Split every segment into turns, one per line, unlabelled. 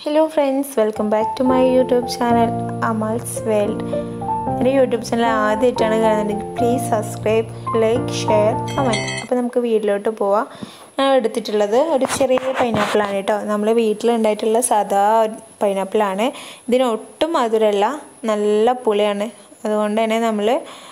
hello friends welcome back to my YouTube channel Amal's world എൻ്റെ YouTube channel ആദ്യമായിട്ടാണ് കാണുന്നുണ്ടെങ്കിൽ please subscribe like share comment അപ്പോൾ നമുക്ക് വീട്ടിലോട്ട് പോവാം ഞാൻ എടുത്തിട്ടുള്ളത് ഒരു ചെറിയ പൈനാപ്പിളാണ് കേട്ടോ നമ്മൾ വീട്ടിലുണ്ടായിട്ടുള്ള സാധാ പൈനാപ്പിളാണ് ഇതിന് ഒട്ടും മധുരമല്ല നല്ല പുളിയാണ് അതുകൊണ്ട് തന്നെ നമ്മൾ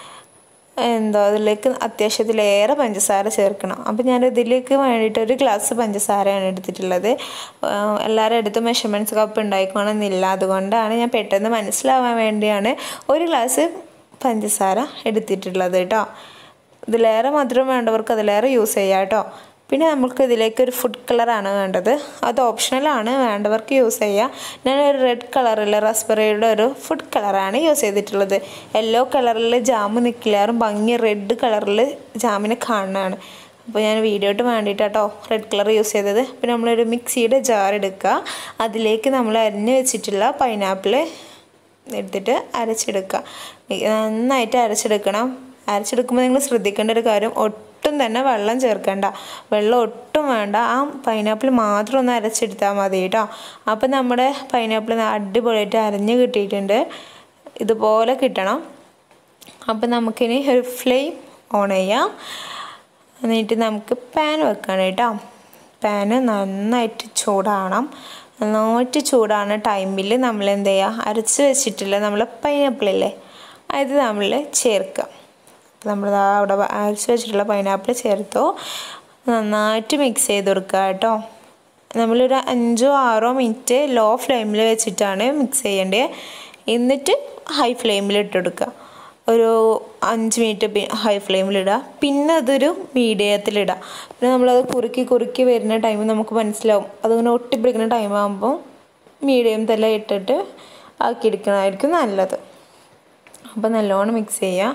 എന്താ അതിലേക്ക് അത്യാവശ്യത്തിലേറെ പഞ്ചസാര ചേർക്കണം അപ്പോൾ ഞാൻ ഇതിലേക്ക് വേണ്ടിയിട്ട് ഒരു ഗ്ലാസ് പഞ്ചസാരയാണ് എടുത്തിട്ടുള്ളത് എല്ലാവരും അടുത്ത് മെഷർമെൻറ്റ്സ് കപ്പ് ഉണ്ടായിക്കോണമെന്നില്ല അതുകൊണ്ടാണ് ഞാൻ പെട്ടെന്ന് മനസ്സിലാവാൻ വേണ്ടിയാണ് ഒരു ഗ്ലാസ് പഞ്ചസാര എടുത്തിട്ടുള്ളത് കേട്ടോ ഇതിലേറെ മധുരം വേണ്ടവർക്ക് അതിലേറെ യൂസ് ചെയ്യാം കേട്ടോ പിന്നെ നമുക്ക് ഇതിലേക്ക് ഒരു ഫുഡ് കളറാണ് വേണ്ടത് അത് ഓപ്ഷണലാണ് വേണ്ടവർക്ക് യൂസ് ചെയ്യാം ഞാൻ ഒരു റെഡ് കളറിൽ റസ്ബെറിയുടെ ഒരു ഫുഡ് കളറാണ് യൂസ് ചെയ്തിട്ടുള്ളത് യെല്ലോ കളറിൽ ജാമ് നിൽക്കില്ലാറും ഭംഗി റെഡ് കളറിൽ ജാമിനെ കാണുന്നതാണ് അപ്പോൾ ഞാൻ വീഡിയോട്ട് വേണ്ടിയിട്ടാട്ടോ റെഡ് കളർ യൂസ് ചെയ്തത് പിന്നെ നമ്മളൊരു മിക്സിയുടെ ജാർ എടുക്കുക അതിലേക്ക് നമ്മൾ അരിഞ്ഞ് വെച്ചിട്ടുള്ള പൈനാപ്പിൾ എടുത്തിട്ട് അരച്ചെടുക്കുക നന്നായിട്ട് അരച്ചെടുക്കണം അരച്ചെടുക്കുമ്പോൾ നിങ്ങൾ ശ്രദ്ധിക്കേണ്ട ഒരു കാര്യം ഒട്ടും തന്നെ വെള്ളം ചേർക്കണ്ട വെള്ളം ഒട്ടും വേണ്ട ആ പൈനാപ്പിൾ മാത്രം ഒന്ന് അരച്ചെടുത്താൽ മതി കേട്ടോ അപ്പം നമ്മുടെ പൈനാപ്പിൾ അടിപൊളിയായിട്ട് അരഞ്ഞ് കിട്ടിയിട്ടുണ്ട് ഇതുപോലെ കിട്ടണം അപ്പം നമുക്കിനി ഒരു ഫ്ലെയിം ഓൺ ചെയ്യാം എന്നിട്ട് നമുക്ക് പാൻ വെക്കണം കേട്ടോ പാന് നന്നായിട്ട് ചൂടാവണം നന്നായിട്ട് ചൂടാണ് ടൈമിൽ നമ്മൾ എന്ത് ചെയ്യുക അരച്ച് വെച്ചിട്ടില്ല നമ്മൾ പൈനാപ്പിളില്ലേ അത് നമ്മൾ ചേർക്കുക അപ്പോൾ നമ്മൾ അവിടെ അരച്ച് വെച്ചിട്ടുള്ള പൈനാപ്പിൾ ചേർത്തു നന്നായിട്ട് മിക്സ് ചെയ്ത് കൊടുക്കുക കേട്ടോ നമ്മളൊരു അഞ്ചോ ആറോ മിനിറ്റ് ലോ ഫ്ലെയിമിൽ വെച്ചിട്ടാണ് മിക്സ് ചെയ്യേണ്ടത് എന്നിട്ട് ഹൈ ഫ്ലെയിമിൽ ഇട്ട് കൊടുക്കുക ഒരു അഞ്ച് മിനിറ്റ് ഹൈ ഫ്ലെയിമിലിടുക പിന്നെ അതൊരു മീഡിയത്തിലിടുക പിന്നെ നമ്മളത് കുറുക്കി കുറുക്കി വരുന്ന ടൈം നമുക്ക് മനസ്സിലാവും അതിങ്ങനെ ഒട്ടിപ്പിടിക്കുന്ന ടൈം ആകുമ്പോൾ മീഡിയം തല ഇട്ടിട്ട് ആക്കിയെടുക്കണമായിരിക്കും നല്ലത് അപ്പോൾ നല്ലോണം മിക്സ് ചെയ്യുക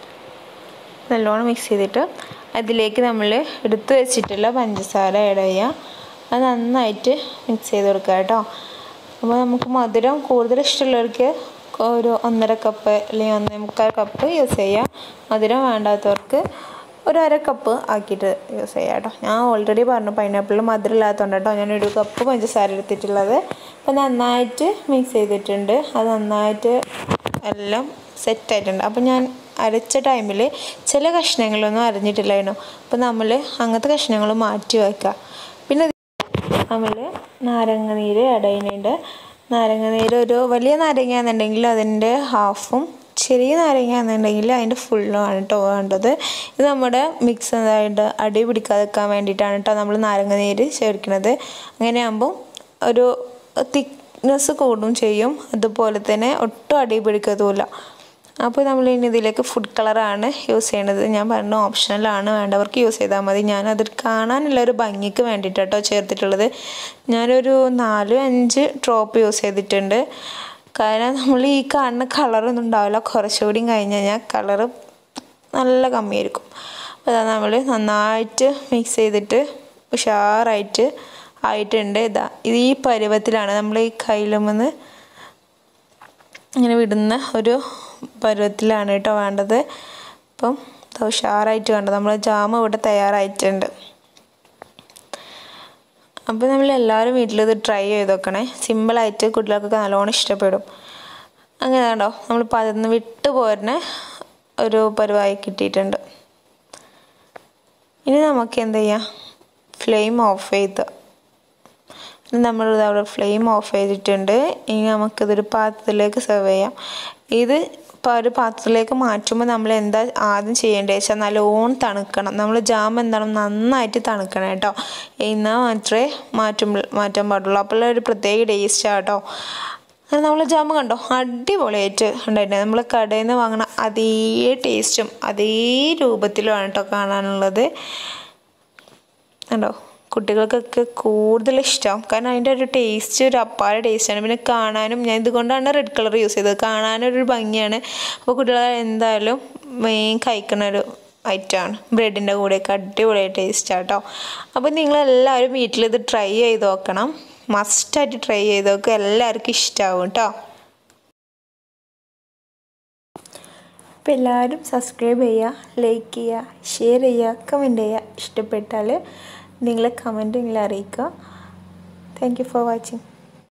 നല്ലോണം മിക്സ് ചെയ്തിട്ട് അതിലേക്ക് നമ്മൾ എടുത്ത് വെച്ചിട്ടുള്ള പഞ്ചസാര ആഡ് ചെയ്യുക അത് നന്നായിട്ട് മിക്സ് ചെയ്ത് കൊടുക്കുക കേട്ടോ അപ്പോൾ നമുക്ക് മധുരം കൂടുതൽ ഇഷ്ടമുള്ളവർക്ക് ഒരു ഒന്നര കപ്പ് അല്ലെങ്കിൽ ഒന്നേ മുക്കാൽ കപ്പ് യൂസ് ചെയ്യാം മധുരം വേണ്ടാത്തവർക്ക് ഒരു അര കപ്പ് ആക്കിയിട്ട് യൂസ് ചെയ്യാം കേട്ടോ ഞാൻ ഓൾറെഡി പറഞ്ഞു പൈനാപ്പിളിൽ മധുരം ഇല്ലാത്തതുകൊണ്ട് കേട്ടോ ഞാൻ ഒരു കപ്പ് പഞ്ചസാര എടുത്തിട്ടുള്ളത് അപ്പോൾ നന്നായിട്ട് മിക്സ് ചെയ്തിട്ടുണ്ട് അത് നന്നായിട്ട് എല്ലാം സെറ്റായിട്ടുണ്ട് അപ്പോൾ ഞാൻ അരച്ച ടൈമിൽ ചില കഷ്ണങ്ങളൊന്നും അരഞ്ഞിട്ടില്ലായിരുന്നു അപ്പോൾ നമ്മൾ അങ്ങനത്തെ കഷ്ണങ്ങൾ മാറ്റി വയ്ക്കുക പിന്നെ നമ്മൾ നാരങ്ങ നീര് അടയുന്നുണ്ട് നാരങ്ങ നീര് ഒരു വലിയ നാരങ്ങ എന്നുണ്ടെങ്കിൽ അതിൻ്റെ ഹാഫും ചെറിയ നാരങ്ങ എന്നുണ്ടെങ്കിൽ അതിൻ്റെ ഫുള്ളുമാണ് കേട്ടോ വേണ്ടത് ഇത് നമ്മുടെ മിക്സ് ആയിട്ട് അടി പിടിക്കാതിരിക്കാൻ വേണ്ടിയിട്ടാണ് കേട്ടോ നമ്മൾ നാരങ്ങ നീര് ചേർക്കുന്നത് അങ്ങനെയാകുമ്പോൾ ഒരു തിക്നെസ് കൂടും ചെയ്യും അതുപോലെ തന്നെ ഒട്ടും അടി പിടിക്കത്തുമില്ല അപ്പോൾ നമ്മൾ ഇനി ഇതിലേക്ക് ഫുഡ് കളറാണ് യൂസ് ചെയ്യണത് ഞാൻ പറഞ്ഞു ഓപ്ഷണലാണ് വേണ്ടവർക്ക് യൂസ് ചെയ്താൽ മതി ഞാനത് കാണാനുള്ള ഒരു ഭംഗിക്ക് വേണ്ടിയിട്ടോ ചേർത്തിട്ടുള്ളത് ഞാനൊരു നാല് അഞ്ച് ഡ്രോപ്പ് യൂസ് ചെയ്തിട്ടുണ്ട് കാരണം നമ്മൾ ഈ കാണുന്ന കളറൊന്നും ഉണ്ടാവില്ല കുറച്ചുകൂടിയും കഴിഞ്ഞ് കഴിഞ്ഞാൽ കളറ് നല്ല കമ്മിയായിരിക്കും അപ്പോൾ അതാ നമ്മൾ നന്നായിട്ട് മിക്സ് ചെയ്തിട്ട് ഉഷാറായിട്ട് ആയിട്ടുണ്ട് ഇതാ ഇത് ഈ പരുവത്തിലാണ് നമ്മൾ ഈ കയ്യിലുമെന്ന് ഇങ്ങനെ വിടുന്ന ഒരു പരുവത്തിലാണ് കേട്ടോ വേണ്ടത് അപ്പം ഉഷാറായിട്ട് വേണ്ടത് നമ്മൾ ജാമ് ഇവിടെ തയ്യാറായിട്ടുണ്ട് അപ്പോൾ നമ്മൾ എല്ലാവരും വീട്ടിലിത് ട്രൈ ചെയ്ത് നോക്കണേ സിമ്പിളായിട്ട് കുട്ടികൾക്കൊക്കെ നല്ലോണം ഇഷ്ടപ്പെടും അങ്ങനെ കണ്ടോ നമ്മൾ പതിന്ന് വിട്ട് പോരുന്ന ഒരു പരുവായി കിട്ടിയിട്ടുണ്ട് ഇനി നമുക്ക് എന്ത് ചെയ്യാം ഫ്ലെയിം ഓഫ് ചെയ്ത് നമ്മൾ അവിടെ ഫ്ലെയിം ഓഫ് ചെയ്തിട്ടുണ്ട് ഇനി നമുക്കിതൊരു പാത്രത്തിലേക്ക് സെർവ് ചെയ്യാം ഇത് ഇപ്പോൾ ഒരു പാത്രത്തിലേക്ക് മാറ്റുമ്പോൾ നമ്മൾ എന്താ ആദ്യം ചെയ്യേണ്ടത് വെച്ചാൽ നല്ലോണം തണുക്കണം നമ്മൾ ജാം എന്താണ് നന്നായിട്ട് തണുക്കണം കേട്ടോ എന്നാൽ മാത്രമേ മാറ്റുമ്പോൾ മാറ്റാൻ പാടുള്ളൂ അപ്പോൾ ഒരു പ്രത്യേക ടേസ്റ്റാണ് കേട്ടോ നമ്മൾ ജാം കണ്ടോ അടിപൊളിയായിട്ട് ഉണ്ടായിട്ടുണ്ട് നമ്മൾ കടയിൽ നിന്ന് വാങ്ങണ അതേ ടേസ്റ്റും അതേ രൂപത്തിലുമാണ് കേട്ടോ കാണാനുള്ളത് കണ്ടോ കുട്ടികൾക്കൊക്കെ കൂടുതൽ ഇഷ്ടം കാരണം അതിൻ്റെ ഒരു ടേസ്റ്റ് ഒരു അപ്പാര ടേസ്റ്റാണ് പിന്നെ കാണാനും ഞാൻ ഇതുകൊണ്ടാണ് റെഡ് കളർ യൂസ് ചെയ്തത് കാണാനൊരു ഭംഗിയാണ് അപ്പോൾ കുട്ടികൾ എന്തായാലും മെയിൻ കഴിക്കുന്ന ഒരു ഐറ്റമാണ് ബ്രെഡിൻ്റെ കൂടെയൊക്കെ അടിപൊളി ടേസ്റ്റാണ് കേട്ടോ അപ്പോൾ നിങ്ങളെല്ലാവരും വീട്ടിൽ ഇത് ട്രൈ ചെയ്ത് നോക്കണം മസ്റ്റായിട്ട് ട്രൈ ചെയ്ത് നോക്കുക എല്ലാവർക്കും ഇഷ്ടമാവും കേട്ടോ അപ്പോൾ എല്ലാവരും സബ്സ്ക്രൈബ് ചെയ്യുക ലൈക്ക് ചെയ്യുക ഷെയർ ചെയ്യുക കമൻറ്റ് ചെയ്യുക ഇഷ്ടപ്പെട്ടാൽ നിങ്ങളെ കമൻറ്റ് നിങ്ങൾ അറിയിക്കുക താങ്ക് യു ഫോർ വാച്ചിങ്